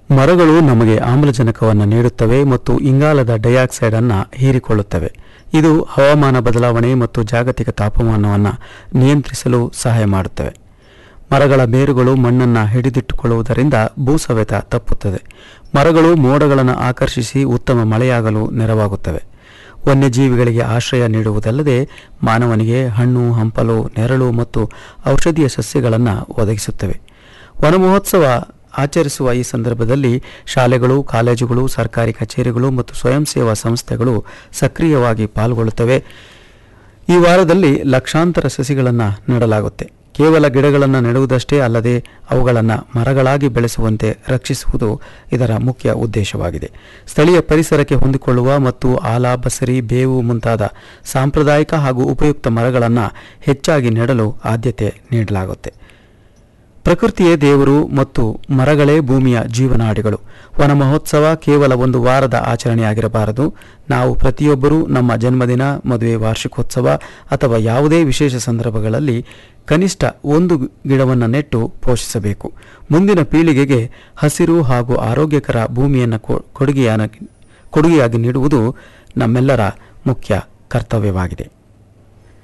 ಮರಗಳು ನಮಗೆ ಆಮ್ಲಜನಕವನ್ನು ನೀಡುತ್ತವೆ ಮತ್ತು ಇಂಗಾಲದ ಡೈಆಕ್ಸೈಡ್ ಅನ್ನು ಹೀರಿಕೊಳ್ಳುತ್ತವೆ ಇದು ಹವಾಮಾನ ಬದಲಾವಣೆ ಮತ್ತು ಜಾಗತಿಕ ತಾಪಮಾನವನ್ನು ನಿಯಂತ್ರಿಸಲು ಸಹಾಯ ಮಾಡುತ್ತವೆ ಮರಗಳ ಬೇರುಗಳು ಮಣ್ಣನ್ನು ಹಿಡಿದಿಟ್ಟುಕೊಳ್ಳುವುದರಿಂದ ಭೂಸವೆತ ತಪ್ಪುತ್ತದೆ ಮರಗಳು ಮೋಡಗಳನ್ನು ಆಕರ್ಷಿಸಿ ಉತ್ತಮ ಮಳೆಯಾಗಲು ನೆರವಾಗುತ್ತವೆ ವನ್ಯಜೀವಿಗಳಿಗೆ ಆಶ್ರಯ ನೀಡುವುದಲ್ಲದೆ ಮಾನವನಿಗೆ ಹಣ್ಣು ಹಂಪಲು ನೆರಳು ಮತ್ತು ಔಷಧೀಯ ಸಸ್ಯಗಳನ್ನು ಒದಗಿಸುತ್ತವೆ ವನ ಮಹೋತ್ಸವ ಆಚರಿಸುವ ಈ ಸಂದರ್ಭದಲ್ಲಿ ಶಾಲೆಗಳು ಕಾಲೇಜುಗಳು ಸರ್ಕಾರಿ ಕಚೇರಿಗಳು ಮತ್ತು ಸ್ವಯಂ ಸೇವಾ ಸಂಸ್ಥೆಗಳು ಸಕ್ರಿಯವಾಗಿ ಪಾಲ್ಗೊಳ್ಳುತ್ತವೆ ಈ ವಾರದಲ್ಲಿ ಲಕ್ಷಾಂತರ ಸಸಿಗಳನ್ನು ನೆಡಲಾಗುತ್ತೆ ಕೇವಲ ಗಿಡಗಳನ್ನು ನೆಡುವುದಷ್ಟೇ ಅಲ್ಲದೆ ಅವುಗಳನ್ನು ಮರಗಳಾಗಿ ಬೆಳೆಸುವಂತೆ ರಕ್ಷಿಸುವುದು ಇದರ ಮುಖ್ಯ ಉದ್ದೇಶವಾಗಿದೆ ಸ್ಥಳೀಯ ಪರಿಸರಕ್ಕೆ ಹೊಂದಿಕೊಳ್ಳುವ ಮತ್ತು ಆಲ ಬಸರಿ ಬೇವು ಮುಂತಾದ ಸಾಂಪ್ರದಾಯಿಕ ಹಾಗೂ ಉಪಯುಕ್ತ ಮರಗಳನ್ನು ಹೆಚ್ಚಾಗಿ ನೆಡಲು ಆದ್ಯತೆ ನೀಡಲಾಗುತ್ತೆ ಪ್ರಕೃತಿಯೇ ದೇವರು ಮತ್ತು ಮರಗಳೇ ಭೂಮಿಯ ಜೀವನಾಡಿಗಳು ವನ ಮಹೋತ್ಸವ ಕೇವಲ ಒಂದು ವಾರದ ಆಚರಣೆಯಾಗಿರಬಾರದು ನಾವು ಪ್ರತಿಯೊಬ್ಬರೂ ನಮ್ಮ ಜನ್ಮದಿನ ಮದುವೆ ವಾರ್ಷಿಕೋತ್ಸವ ಅಥವಾ ಯಾವುದೇ ವಿಶೇಷ ಸಂದರ್ಭಗಳಲ್ಲಿ ಕನಿಷ್ಠ ಒಂದು ಗಿಡವನ್ನು ನೆಟ್ಟು ಪೋಷಿಸಬೇಕು ಮುಂದಿನ ಪೀಳಿಗೆಗೆ ಹಸಿರು ಹಾಗೂ ಆರೋಗ್ಯಕರ ಭೂಮಿಯನ್ನು ಕೊ- ಕೊಡುಗೆಯಾನ ಕೊಡುಗೆಯಾಗಿ ನೀಡುವುದು ನಮ್ಮೆಲ್ಲರ ಮುಖ್ಯ ಕರ್ತವ್ಯವಾಗಿದೆ